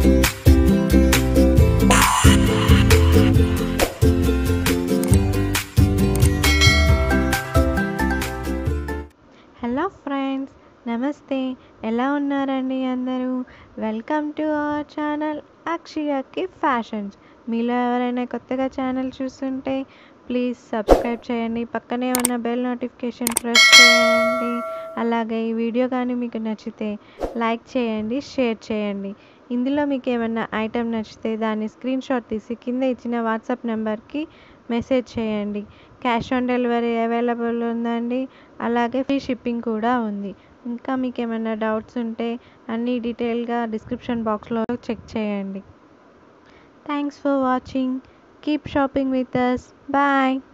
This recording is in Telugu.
హలో ఫ్రెండ్స్ నమస్తే ఎలా ఉన్నారండి అందరూ వెల్కమ్ టు అవర్ ఛానల్ అక్షయకి ఫ్యాషన్స్ మీలో ఎవరైనా కొత్తగా ఛానల్ చూస్తుంటే ప్లీజ్ సబ్స్క్రైబ్ చేయండి పక్కనే ఉన్న బెల్ నోటిఫికేషన్ ప్రెస్ చేయండి అలాగే ఈ వీడియో కానీ మీకు నచ్చితే లైక్ చేయండి షేర్ చేయండి ఇందులో మీకు ఏమైనా ఐటెం నచ్చితే దాన్ని స్క్రీన్ షాట్ తీసి కింద ఇచ్చిన వాట్సాప్ నెంబర్కి మెసేజ్ చేయండి క్యాష్ ఆన్ డెలివరీ అవైలబుల్ ఉందండి అలాగే ఫ్రీ షిప్పింగ్ కూడా ఉంది ఇంకా మీకు ఏమైనా డౌట్స్ ఉంటే అన్నీ డీటెయిల్గా డిస్క్రిప్షన్ బాక్స్లో చెక్ చేయండి thanks for watching keep shopping with us bye